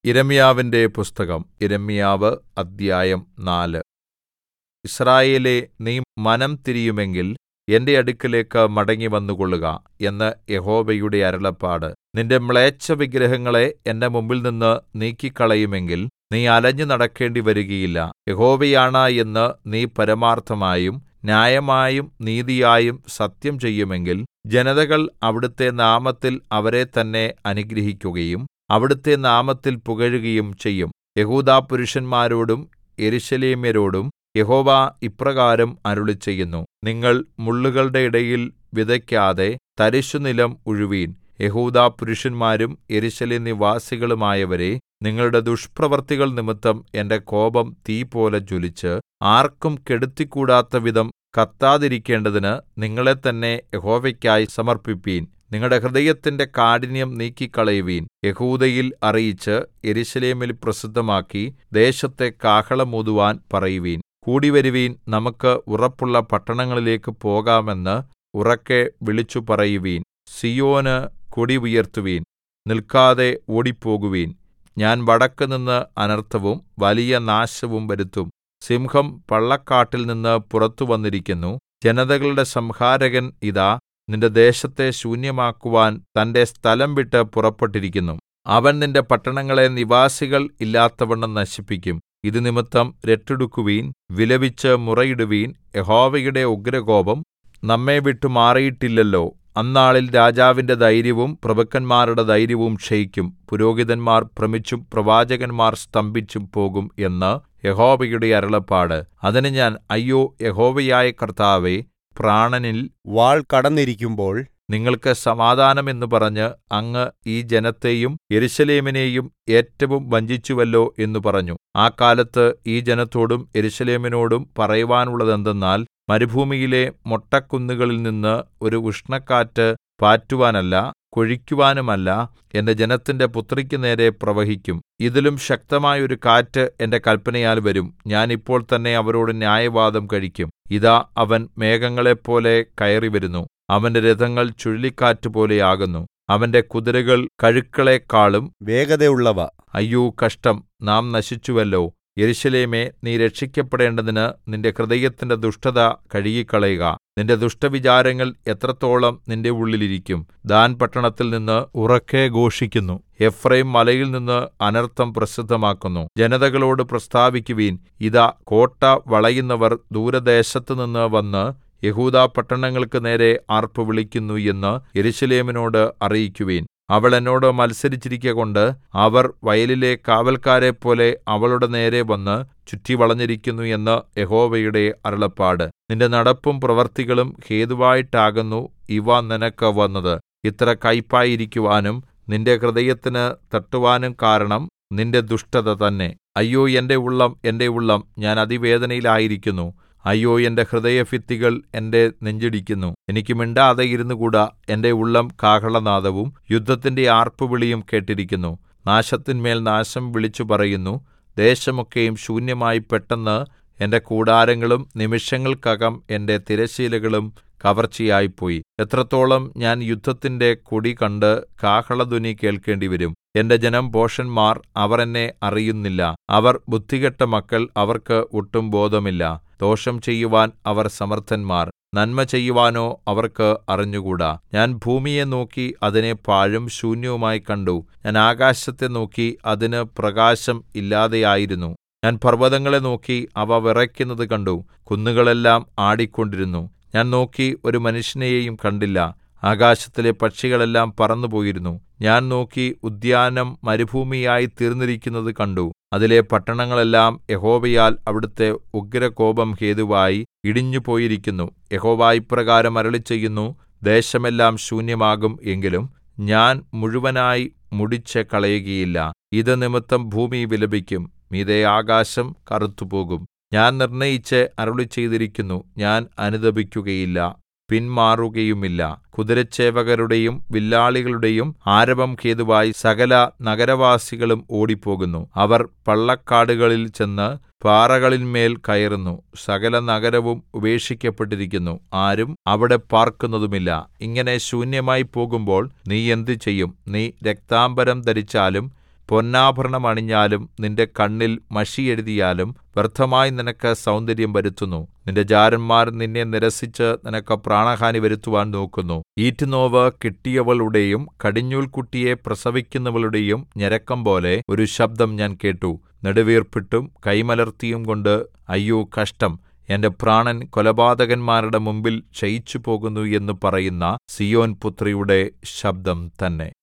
യിരെമ്യാവിന്റെ പുസ്തകം യിരെമ്യാവ് അദ്ധ്യായം നാല് യിസ്രായേലേ നീ മനം തിരിയുമെങ്കിൽ എന്റെ അടുക്കലേക്ക് മടങ്ങിവന്നുകൊള്ളുക എന്ന് യഹോവയുടെ അരുളപ്പാട് നിന്റെ മ്ലേച്ഛവിഗ്രഹങ്ങളെ എന്റെ മുമ്പിൽനിന്ന് നീക്കിക്കളയുമെങ്കിൽ നീ അലഞ്ഞു നടക്കേണ്ടി വരുകയില്ല യഹോവയാണ എന്ന് നീ പരമാർത്ഥമായും ന്യായമായും നീതിയായും സത്യം ചെയ്യുമെങ്കിൽ ജനതകൾ അവിടുത്തെ നാമത്തിൽ അവരെ തന്നെ അനുഗ്രഹിക്കുകയും അവിടുത്തെ നാമത്തിൽ പുകഴുകയും ചെയ്യും യെഹൂദാപുരുഷന്മാരോടും യെരൂശലേമ്യരോടും യഹോവ ഇപ്രകാരം അരുളിച്ചെയ്യുന്നു നിങ്ങൾ മുള്ളുകളുടെ ഇടയിൽ വിതയ്ക്കാതെ തരിശുനിലം ഉഴുവിൻ യെഹൂദാപുരുഷന്മാരും യെരൂശലേം നിവാസികളുമായവരേ നിങ്ങളുടെ ദുഷ്പ്രവൃത്തികൾ നിമിത്തം എന്റെ കോപം തീപോലെ ജ്വലിച്ച് ആർക്കും കെടുത്തിക്കൂടാത്തവിധം കത്താതിരിക്കേണ്ടതിന് നിങ്ങളെത്തന്നെ യഹോവയ്ക്കായി സമർപ്പിപ്പീൻ നിങ്ങളുടെ ഹൃദയത്തിന്റെ കാഠിന്യം നീക്കിക്കളയുവിൻ യെഹൂദയിൽ അറിയിച്ച് യെരൂശലേമിൽ പ്രസിദ്ധമാക്കി ദേശത്തെ കാഹളം ഊതുവാൻ പറയുവിൻ കൂടിവരുവിൻ നമുക്ക് ഉറപ്പുള്ള പട്ടണങ്ങളിലേക്ക് പോകാമെന്ന് ഉറക്കെ വിളിച്ചുപറയുവിൻ സീയോന് കൊടി ഉയർത്തുവിൻ നിൽക്കാതെ ഓടിപ്പോകുവിൻ ഞാൻ വടക്കുനിന്ന് അനർത്ഥവും വലിയ നാശവും വരുത്തും സിംഹം പള്ളക്കാട്ടിൽ നിന്ന് പുറത്തു വന്നിരിക്കുന്നു ജനതകളുടെ സംഹാരകൻ ഇതാ നിന്റെ ദേശത്തെ ശൂന്യമാക്കുവാൻ തന്റെ സ്ഥലം വിട്ട് പുറപ്പെട്ടിരിക്കുന്നു അവൻ നിന്റെ പട്ടണങ്ങളെ നിവാസികൾ ഇല്ലാത്തവണ്ണം നശിപ്പിക്കും ഇത് നിമിത്തം രട്ടുടുക്കുവിൻ വിലപിച്ച് മുറയിടുവിൻ യഹോവയുടെ ഉഗ്രകോപം നമ്മെ വിട്ടു മാറിയിട്ടില്ലല്ലോ അന്നാളിൽ രാജാവിന്റെ ധൈര്യവും പ്രഭുക്കന്മാരുടെ ധൈര്യവും ക്ഷയിക്കും പുരോഹിതന്മാർ ഭ്രമിച്ചും പ്രവാചകന്മാർ സ്തംഭിച്ചും പോകും എന്ന് യഹോവയുടെ അരുളപ്പാട് അതിന് ഞാൻ അയ്യോ യഹോവയായ കർത്താവേ പ്രാണനിൽ വാൾ കടന്നിരിക്കുമ്പോൾ നിങ്ങൾക്ക് സമാധാനം എന്ന് പറഞ്ഞ് അങ്ങ് ഈ ജനത്തെയും യെരൂശലേമിനെയും ഏറ്റവും വഞ്ചിച്ചുവല്ലോ എന്ന് പറഞ്ഞു ആ കാലത്ത് ഈ ജനത്തോടും യെരൂശലേമിനോടും പറയുവാനുള്ളതെന്തെന്നാൽ മരുഭൂമിയിലെ മൊട്ടക്കുന്നുകളിൽ നിന്ന് ഒരു ഉഷ്ണക്കാറ്റ് പാറ്റുവാനല്ല കൊഴിക്കുവാനുമല്ല എന്റെ ജനത്തിന്റെ പുത്രിക്ക് നേരെ പ്രവഹിക്കും ഇതിലും ശക്തമായ ഒരു കാറ്റ് എന്റെ കല്പനയാൽ വരും ഞാൻ ഇപ്പോൾ തന്നെ അവരോട് ന്യായവാദം കഴിക്കും ഇതാ അവൻ മേഘങ്ങളെപ്പോലെ കയറിവരുന്നു അവന്റെ രഥങ്ങൾ ചുഴലിക്കാറ്റുപോലെ ആകുന്നു അവന്റെ കുതിരകൾ കഴുക്കളെക്കാളും വേഗതയുള്ളവ അയ്യോ കഷ്ടം നാം നശിച്ചുവല്ലോ യെരൂശലേമേ നീ രക്ഷിക്കപ്പെടേണ്ടതിന് നിന്റെ ഹൃദയത്തിന്റെ ദുഷ്ടത കഴുകിക്കളയുക നിന്റെ ദുഷ്ടവിചാരങ്ങൾ എത്രത്തോളം നിന്റെ ഉള്ളിലിരിക്കും ദാൻ പട്ടണത്തിൽ നിന്ന് ഉറക്കെ ഘോഷിക്കുന്നു എഫ്രൈം മലയിൽ നിന്ന് അനർത്ഥം പ്രസിദ്ധമാക്കുന്നു ജനതകളോട് പ്രസ്താവിക്കുവീൻ ഇതാ കോട്ട വളയുന്നവർ ദൂരദേശത്തുനിന്ന് വന്ന് യഹൂദാ പട്ടണങ്ങൾക്ക് നേരെ ആർപ്പ് വിളിക്കുന്നു എന്ന് യെരൂശലേമിനോട് അറിയിക്കുവീൻ അവൾ എന്നോട് മത്സരിച്ചിരിക്കകൊണ്ട് അവർ വയലിലെ കാവല്ക്കാരെപ്പോലെ അവളുടെ നേരെ വന്ന് ചുറ്റിവളഞ്ഞിരിക്കുന്നു എന്ന് യഹോവയുടെ അരുളപ്പാട് നിന്റെ നടപ്പും പ്രവൃത്തികളും ഹേതുവായിട്ടാകുന്നു ഇവ നിനക്ക് വന്നത് ഇത്ര കയ്പായിരിക്കുവാനും നിന്റെ ഹൃദയത്തിന് തട്ടുവാനും കാരണം നിന്റെ ദുഷ്ടത തന്നെ അയ്യോ എന്റെ ഉള്ളം എന്റെ ഉള്ളം ഞാൻ അതിവേദനയിലായിരിക്കുന്നു അയ്യോ എന്റെ ഹൃദയഭിത്തികൾ എന്റെ നെഞ്ചിടിക്കുന്നു എനിക്ക് മിണ്ടാതെ ഇരുന്നുകൂടാ എന്റെ ഉള്ളം കാഹളനാദവും യുദ്ധത്തിന്റെ ആർപ്പുവിളിയും കേട്ടിരിക്കുന്നു നാശത്തിന്മേൽ നാശം വിളിച്ചു പറയുന്നു ദേശമൊക്കെയും ശൂന്യമായി പെട്ടെന്ന് എന്റെ കൂടാരങ്ങളും നിമിഷങ്ങൾക്കകം എന്റെ തിരശ്ശീലകളും കവർച്ചയായിപ്പോയി എത്രത്തോളം ഞാൻ യുദ്ധത്തിന്റെ കൊടി കണ്ട് കാഹളധ്വനി കേൾക്കേണ്ടിവരും എന്റെ ജനം ഭോഷന്മാർ അവർ എന്നെ അറിയുന്നില്ല അവർ ബുദ്ധികെട്ട മക്കൾ അവർക്ക് ഒട്ടും ബോധമില്ല ദോഷം ചെയ്യുവാൻ അവർ സമർത്ഥന്മാർ നന്മ ചെയ്യുവാനോ അവർക്ക് അറിഞ്ഞുകൂടാ ഞാൻ ഭൂമിയെ നോക്കി അതിനെ പാഴും ശൂന്യവുമായി കണ്ടു ഞാൻ ആകാശത്തെ നോക്കി അതിന് പ്രകാശം ഇല്ലാതെയായിരുന്നു ഞാൻ പർവ്വതങ്ങളെ നോക്കി അവ വിറയ്ക്കുന്നത് കണ്ടു കുന്നുകളെല്ലാം ആടിക്കൊണ്ടിരുന്നു ഞാൻ നോക്കി ഒരു മനുഷ്യനെയും കണ്ടില്ല ആകാശത്തിലെ പക്ഷികളെല്ലാം പറന്നുപോയിരുന്നു ഞാൻ നോക്കി ഉദ്യാനം മരുഭൂമിയായി തീർന്നിരിക്കുന്നത് കണ്ടു അതിലെ പട്ടണങ്ങളെല്ലാം യഹോവയാൽ അവിടുത്തെ ഉഗ്രകോപം ഹേതുവായി ഇടിഞ്ഞുപോയിരിക്കുന്നു യഹോവ ഇപ്രകാരം അരുളിച്ചെയ്യുന്നു ദേശമെല്ലാം ശൂന്യമാകും എങ്കിലും ഞാൻ മുഴുവനായി മുടിച്ച് കളയുകയില്ല ഇത് നിമിത്തം ഭൂമി വിലപിക്കും മീതെ ആകാശം കറുത്തുപോകും ഞാൻ നിർണയിച്ച് അരുളിച്ചെയ്തിരിക്കുന്നു ഞാൻ അനുതപിക്കുകയില്ല പിന്മാറുകയുമില്ല കുതിരച്ചേവകരുടെയും വില്ലാളികളുടെയും ആരവം ഹേതുവായി സകല നഗരവാസികളും ഓടിപ്പോകുന്നു അവർ പള്ളക്കാടുകളിൽ ചെന്ന് പാറകളിന്മേൽ കയറുന്നു സകല നഗരവും ഉപേക്ഷിക്കപ്പെട്ടിരിക്കുന്നു ആരും അവിടെ പാർക്കുന്നതുമില്ല ഇങ്ങനെ ശൂന്യമായി പോകുമ്പോൾ നീ എന്ത് ചെയ്യും നീ രക്താംബരം ധരിച്ചാലും പൊന്നാഭരണം അണിഞ്ഞാലും നിന്റെ കണ്ണിൽ മഷി എഴുതിയാലും വ്യർത്ഥമായി നിനക്ക് സൗന്ദര്യം വരുത്തുന്നു നിന്റെ ജാരന്മാർ നിന്നെ നിരസിച്ച് നിനക്ക് പ്രാണഹാനി വരുത്തുവാൻ നോക്കുന്നു ഈറ്റുനോവ് കിട്ടിയവളുടെയും കടിഞ്ഞൂൽക്കുട്ടിയെ പ്രസവിക്കുന്നവളുടെയും ഞരക്കംപോലെ ഒരു ശബ്ദം ഞാൻ കേട്ടു നെടുവീർപ്പിട്ടും കൈമലർത്തിയും കൊണ്ട് അയ്യോ കഷ്ടം എന്റെ പ്രാണൻ കൊലപാതകന്മാരുടെ മുമ്പിൽ ക്ഷയിച്ചുപോകുന്നു എന്ന് പറയുന്ന സീയോൻ പുത്രിയുടെ ശബ്ദം തന്നെ